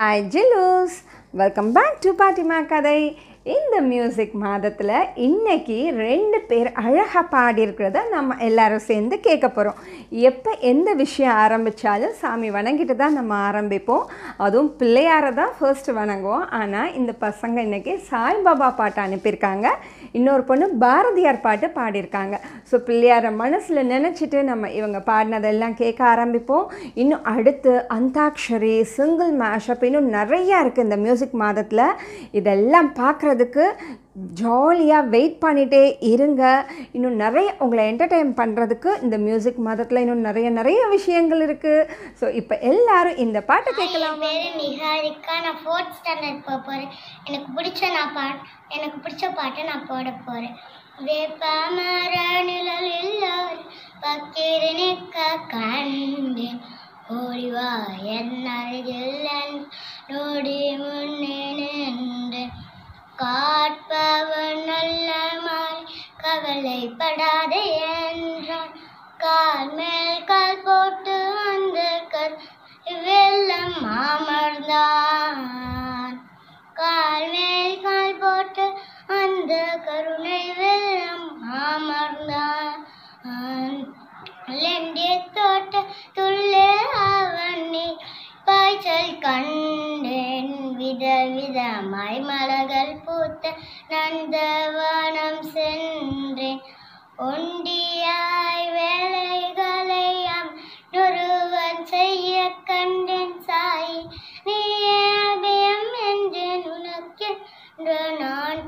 Hi ஜில்லூஸ் welcome back to பாட்டிமா கதை இந்த மியூசிக் மாதத்தில் இன்னைக்கு ரெண்டு பேர் அழகாக பாடியிருக்கிறத நம்ம எல்லாரும் சேர்ந்து கேட்க போகிறோம் எப்போ எந்த விஷயம் ஆரம்பித்தாலும் சாமி வணங்கிட்டு தான் நம்ம ஆரம்பிப்போம் அதுவும் பிள்ளையாரை தான் ஃபர்ஸ்ட் வணங்குவோம் ஆனால் இந்த பசங்க இன்னைக்கு சாய்பாபா பாட்டு அனுப்பியிருக்காங்க இன்னொரு பொண்ணு பாரதியார் பாட்டு பாடியிருக்காங்க ஸோ பிள்ளையாரை மனசில் நினச்சிட்டு நம்ம இவங்க பாடினதெல்லாம் கேட்க ஆரம்பிப்போம் இன்னும் அடுத்து அந்தாக்ஷரி சிங்கிள் மேஷப் இன்னும் நிறையா இருக்குது இந்த மியூசிக் மாதத்தில் இதெல்லாம் பார்க்குறதுக்கு ஜாலியாக வெயிட் பண்ணிகிட்டே இருங்க இன்னும் நிறைய உங்களை என்டர்டெயின் பண்ணுறதுக்கு இந்த மியூசிக் மாதத்தில் இன்னும் நிறைய நிறைய விஷயங்கள் இருக்குது ஸோ இப்போ எல்லாரும் இந்த பாட்டை கேட்கலாம் என் பேரு நிகாரிகா நான் ஃபோர்த் ஸ்டாண்டர்ட் போக போகிறேன் எனக்கு பிடிச்ச நான் பா எனக்கு பிடிச்ச பாட்டை நான் போட போகிறேன் வேப்பமர நிழலில் பக்கீர் நிற்க கண்டேன் ஓடிவா என் அருகில் என் நொடி முன்னே நின்றேன் காட்பவன் நல்ல மாறி கவலைப்படாதே என்றான் கால் மேல் கால் போட்டு அந்த கல் வெள்ளம் அமர்ந்தான் கால் மேல் கால் போட்டு அந்த கருணை வெள்ளம் அமர்ந்தான் லெண்டிய தோட்ட துள்ளே அவனி பாய்ச்சல் கண்டேன் வித விதமாய் மலர்கள் பூத்த நந்தவனம் சென்றேன் ஒண்டியாய் வேலைகளை நொருவன் செய்ய கண்டேன் சாய் நீயே அபயம் என்றேன் உனக்கு நான்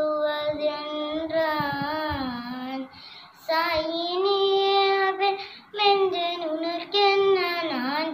தருவதென்றான் சாயி நீயே அபயம் என்றேன் உனக்கென்ன நான்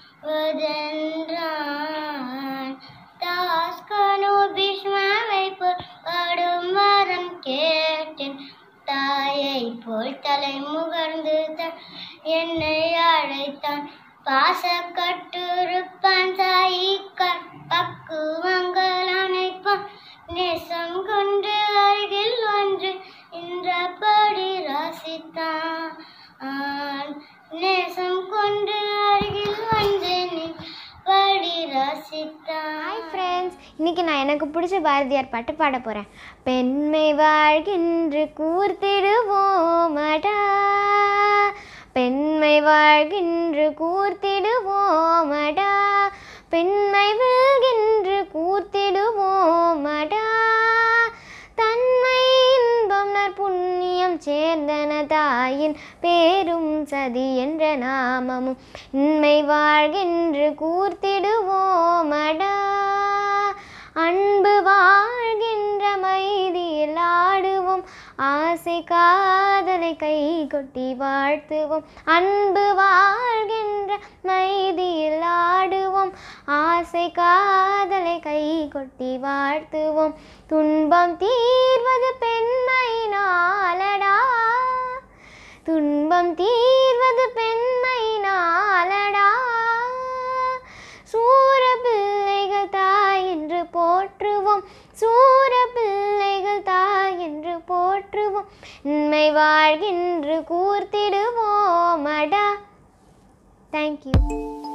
தருவதென்றான் தாஸ்கனோ பீஷ்மாவை பாடும் வரம் கேட்டேன் தாயை போல் தலை முகர்ந்து தான் என்னை அழைத்தான் பாச கட்டுருப்பான் சாயி பக்குவங்கள் அணைப்பான் நேசம் கொண்டு அருகில் ஒன்று இன்றபடி ரசித்தான் ஆன். நேசம் கொண்டு அருகில் வந்து நின்படி ரசித்தான் ஹாய் ஃப்ரெண்ட்ஸ் இன்னைக்கு நான் எனக்கு பிடிச்ச பாரதியார் பாட்டு பாட போகிறேன் பெண்மை வாழ்கின்று கூர்த்திடுவோமடா பெண்மை வாழ்கின்று கூர்த்திடுவோமடா பெண்மை வெல்கின்று கூர்த்திடுவோமடா தன்மை இன்பம் நற்புண்ணியம் சேர்ந்தன தாயின் பேரும் சதி என்ற நாமமும் இன்மை வாழ்கின்று கூர்த்திடுவோமடா அன்பு வாழ்கின்ற மைதியில் ஆடுவோம் ஆசை காதலை கை கொட்டி வாழ்த்துவோம் அன்பு வாழ்கின்ற மைதியில் ஆடுவோம் ஆசை காதலை கை கொட்டி வாழ்த்துவோம் துன்பம் தீர்வது பெண்மையினாலடா துன்பம் தீர்வது பெண்மையினாலடா சூர பிள்ளைகள் தாய் என்று போற்றுவோம் சூர பிள்ளைகள் தாய் என்று போற்றுவோம் உண்மை வாழ்கின்று கூர்த்திடுவோம் அடா தேங்க்யூ